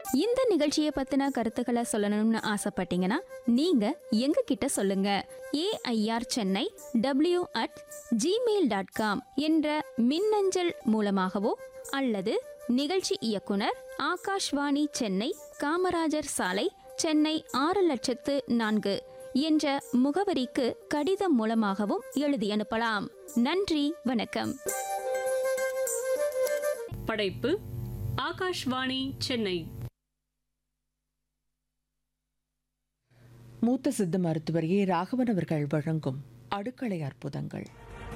இந்த நிகழ்ச்சியை பத்தின கருத்துக்களை சொல்லணும்னு ஆசைப்பட்டீங்கன்னா நீங்க எங்க கிட்ட சொல்லுங்க AIR Chennai W at gmail dot com என்ற மின்னஞ்சல் மூலமாகவோ அல்லது நிகழ்ச்சி இயக்குனர் ஆகாஷ்வாணி சென்னை காமராஜர் சாலை சென்னை ஆறு லட்சத்து நான்கு என்ற முகவரிக்கு கடிதம் மூலமாகவும் எழுதி அனுப்பலாம் நன்றி வணக்கம் படைப்பு ஆகாஷ்வாணி சென்னை மூத்த சித்த மருத்துவர் ஏ ராகவன் அவர்கள் வழங்கும் அடுக்களை அற்புதங்கள்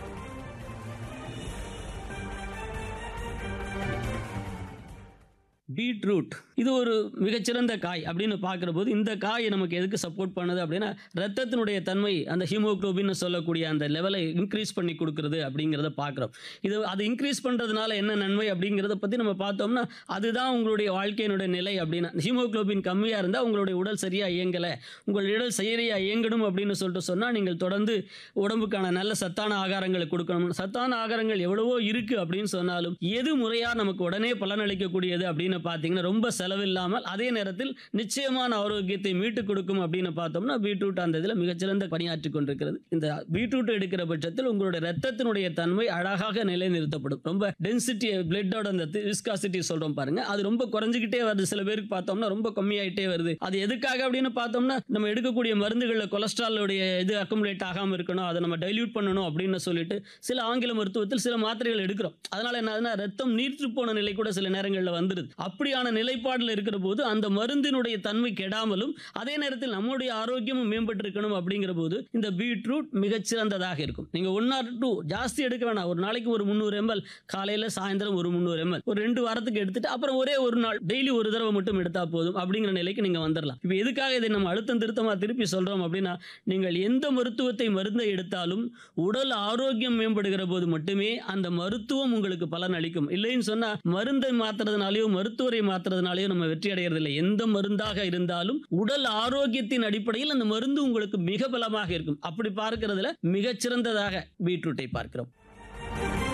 பீட்ரூட் இது ஒரு மிகச்சிறந்த காய் அப்படின்னு பார்க்குற போது இந்த காய் நமக்கு எதுக்கு சப்போர்ட் பண்ணுது அப்படின்னா ரத்தத்தினுடைய தன்மை அந்த ஹீமோக்ளோபின்னு சொல்லக்கூடிய அந்த லெவலை இன்க்ரீஸ் பண்ணி கொடுக்குறது அப்படிங்கிறத பார்க்குறோம் இது அது இன்க்ரீஸ் பண்ணுறதுனால என்ன நன்மை அப்படிங்கிறத பற்றி நம்ம பார்த்தோம்னா அதுதான் உங்களுடைய வாழ்க்கையினுடைய நிலை அப்படின்னா ஹீமோக்ளோபின் கம்மியாக இருந்தால் உங்களுடைய உடல் சரியாக இயங்கலை உங்கள் உடல் சரியாக இயங்கணும் அப்படின்னு சொல்லிட்டு சொன்னால் நீங்கள் தொடர்ந்து உடம்புக்கான நல்ல சத்தான ஆகாரங்களை கொடுக்கணும் சத்தான ஆகாரங்கள் எவ்வளவோ இருக்குது அப்படின்னு சொன்னாலும் எது முறையாக நமக்கு உடனே பலனளிக்கக்கூடியது அப்படின்னு பார்த்தீங்கன்னா ரொம்ப செலவில்லாமல் அதே நேரத்தில் நிச்சயமான ஆரோக்கியத்தை மீட்டு கொடுக்கும் அப்படின்னு பார்த்தோம்னா பீட்ரூட் அந்த இதில் மிகச்சிறந்த பணியாற்றி கொண்டிருக்கிறது இந்த பீட்ரூட் எடுக்கிற பட்சத்தில் உங்களுடைய ரத்தத்தினுடைய தன்மை அழகாக நிலைநிறுத்தப்படும் ரொம்ப டென்சிட்டி பிளட்டோட அந்த விஸ்காசிட்டி சொல்கிறோம் பாருங்க அது ரொம்ப குறைஞ்சிக்கிட்டே வருது சில பேருக்கு பார்த்தோம்னா ரொம்ப கம்மியாயிட்டே வருது அது எதுக்காக அப்படின்னு பார்த்தோம்னா நம்ம எடுக்கக்கூடிய மருந்துகளில் கொலஸ்ட்ராலுடைய இது அக்குமுலேட் ஆகாமல் இருக்கணும் அதை நம்ம டைல்யூட் பண்ணணும் அப்படின்னு சொல்லிட்டு சில ஆங்கில மருத்துவத்தில் சில மாத்திரைகள் எடுக்கிறோம் அதனால என்ன ஆகுதுன்னா ரத்தம் நீர்த்து போன நிலை கூட சில நேரங்களில் வந்துடுது அப்படியான நிலைப்பாடில் இருக்கிற போது அந்த மருந்தினுடைய தன்மை கெடாமலும் அதே நேரத்தில் நம்முடைய ஆரோக்கியமும் மேம்பட்டு இருக்கணும் அப்படிங்கிற போது இந்த பீட்ரூட் மிகச்சிறந்ததாக இருக்கும் நீங்கள் ஒன் ஆர் டூ ஜாஸ்தி எடுக்க வேணாம் ஒரு நாளைக்கு ஒரு முந்நூறு எம்எல் காலையில் சாயந்தரம் ஒரு முந்நூறு எம்எல் ஒரு ரெண்டு வாரத்துக்கு எடுத்துட்டு அப்புறம் ஒரே ஒரு நாள் டெய்லி ஒரு தடவை மட்டும் எடுத்தா போதும் அப்படிங்கிற நிலைக்கு நீங்கள் வந்துடலாம் இப்போ எதுக்காக இதை நம்ம அழுத்தம் திருத்தமாக திருப்பி சொல்கிறோம் அப்படின்னா நீங்கள் எந்த மருத்துவத்தை மருந்தை எடுத்தாலும் உடல் ஆரோக்கியம் மேம்படுகிற போது மட்டுமே அந்த மருத்துவம் உங்களுக்கு பலன் அளிக்கும் இல்லைன்னு சொன்னா மருந்தை மாத்துறதுனாலயோ மருத்துவரை மாத்துறதுனாலயோ நம்ம வெற்றி அடைகிறதில்லை எந்த மருந்தாக இருந்தாலும் உடல் ஆரோக்கியத்தின் அடிப்படையில் அந்த மருந்து உங்களுக்கு மிக பலமாக இருக்கும் அப்படி பார்க்கிறதுல மிகச்சிறந்ததாக பீட்ரூட்டை பார்க்கிறோம்